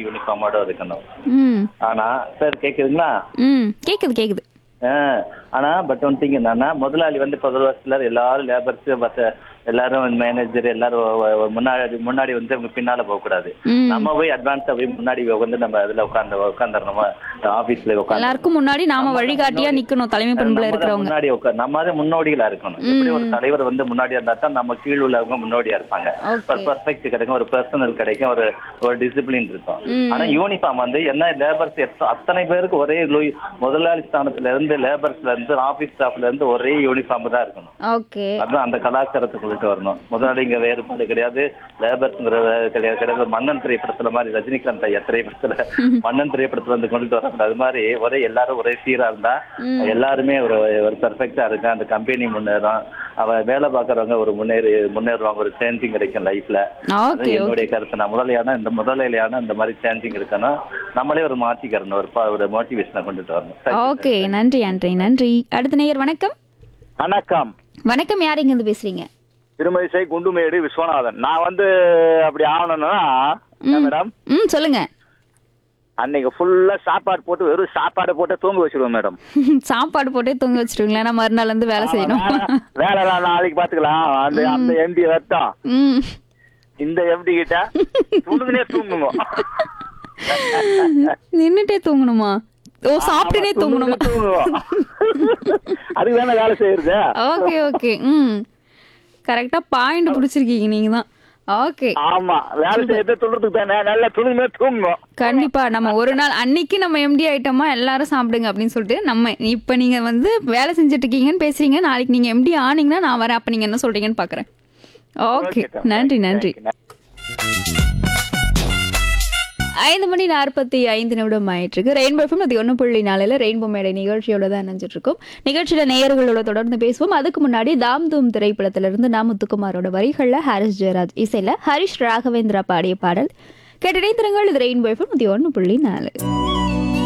யூனிஃபார்மோட இருக்கணும் ம் ஆனா சார் கேக்குதுங்களா ம் கேக்குது கேக்குது ஆ, ஆனா பட் ஒன் திங் என்னன்னா முதலாளி வந்து பதில் வருஷத்துல எல்லாரும் லேபர்ஸ் மற்ற எல்லாரும் மேனேஜர் எல்லாரும் ஒ- ஒ- முன்னாடி முன்னாடி வந்து அவங்க பின்னால போக கூடாது ம் நம்ம போய் அட்வான்ஸா போய் முன்னாடி வந்து நம்ம அதுல உட்காந்து உட்காந்துடணும் ஆபீஸ்ல உட்காந்து எல்லாருக்கும் முன்னாடி நாம வழிகாட்டியா நிக்கணும் தலைமை பண்புல இருக்கிறவங்க முன்னாடி உட்கார் நம்ம தான் முன்னோடிகளா இருக்கணும் எப்படி ஒரு தலைவர் வந்து முன்னாடியா இருந்தா தான் நம்ம கீழ் உள்ளவங்க முன்னோடியா இருப்பாங்க Okay. ஒரு பெர்ஃபெக்ட் கிடைக்கும் ஒரு பர்சனல் கிடைக்கும் ஒரு ஒரு டிசிப்ளின் இருக்கும் ம். ஆனா யூனிஃபார்ம் வந்து என்ன லேபர்ஸ் அத்தனை பேருக்கு ஒரே லோ- முதலாளி ஸ்தானத்துல இருந்து லேபர்ஸ்ல இருந்து ஆபீஸ் ஸ்டாஃப்ல இருந்து ஒரே யூனிஃபார்ம் தான் இருக்கணும் ஓகே அதுதான் அந்த கலாச்சாரத்தை கொண்டுட்டு வரணும் முதலாளிங்க வேறுபாடு கிடையாது லேபர்ஸ்ங்கிற கிடையாது கிடையாது மன்னன் திரைப்படத்துல மாதிரி ரஜினிகாந்த் ஐயா திரைப்படத்துல மன்னன் திரைப்படத்துல வந்து கொண்டுட்டு வராங்க அது மாதிரி ஒரே எல்லாரும் ஒரே சீரா இருந்தா எல்லாருமே ஒரு ஒரு பெர்ஃபெக்டா இருக்கு அந்த கம்பெனி முன்னேறும் அவ வேலை பார்க்கறவங்க ஒரு முன்னேறி முன்னேறுவாங்க ஒரு சேஞ்சிங் கிடைக்கும் லைஃப்ல அது ஓகே என்னுடைய கருத்து நான் முதலையான இந்த முதலையான இந்த மாதிரி சேஞ்சிங் இருக்கணும் நம்மளே ஒரு மாற்றிக்கிறணும் ஒரு ப- ஒரு மோட்டிவேஷனை கொண்டுட்டு வரணும் ஓகே நன்றி ஆண்ட்ரி நன்றி அடுத்த நேயர் வணக்கம் வணக்கம் வணக்கம் யார் இங்க இருந்து பேசுறீங்க திருமதிசை குண்டுமேடு விஸ்வநாதன் நான் வந்து அப்படி ஆகணும்னா என்ன மேடம் ம் சொல்லுங்க அன்னைக்கு ஃபுல்லா சாப்பாடு போட்டு வெறும் சாப்பாடு போட்டு தூங்க வச்சிருவோம் மேடம் சாப்பாடு போட்டே தூங்க வச்சிருவீங்களா நான் மறுநாள் வந்து வேலை செய்யணும் வேலைலாம் நாளைக்கு பாத்துக்கலாம் அந்த அந்த எம்டி வரட்டும் ம் இந்த எம்டி கிட்ட துணுக்குனே தூங்குவோம் நின்னுட்டே தூங்கணுமா ஓ சாப்பிட்டுனே தூங்கணுமா தூங்குவோம் அதுக்கு தானே வேலை செய்யறது ஓகே ஓகே ம் கரெக்டா பாயிண்ட் பிடிச்சிருக்கீங்க நீங்க தான் ஓகே ஆமா வேலை செய்யறது துணுறதுக்கு தானே நல்லா துணுக்குனே தூங்குவோம் கண்டிப்பா நம்ம ஒரு நாள் அன்னைக்கு நம்ம எம்டி ஆயிட்டோமா எல்லாரும் சாப்பிடுங்க அப்படின்னு சொல்லிட்டு நம்ம இப்ப நீங்க வந்து வேலை செஞ்சுட்டு இருக்கீங்கன்னு பேசுறீங்க நாளைக்கு நீங்க எம்டி ஆனீங்கன்னா நான் வரேன் அப்ப நீங்க என்ன சொல்றீங்கன்னு பாக்குறேன் ஓகே நன்றி நன்றி ஐந்து மணி நாற்பத்தி ஐந்து நிமிடம் ஆயிட்டு இருக்கு ரெயின்போ எஃப்எம் அது ஒன்று புள்ளி நாளில் ரெயின்போ மேடை நிகழ்ச்சியோட தான் நினைச்சிட்டு இருக்கோம் நிகழ்ச்சியில நேயர்களோட தொடர்ந்து பேசுவோம் அதுக்கு முன்னாடி தாம் தூம் திரைப்படத்திலிருந்து நா முத்துக்குமாரோட வரிகள்ல ஹாரிஸ் ஜெயராஜ் இசையில ஹரிஷ் ராகவேந்திரா பாடிய பாடல் கேட்டிடைந்திருங்கள் இது ரெயின்போ எஃப்எம் அது ஒன்று புள்ளி நாலு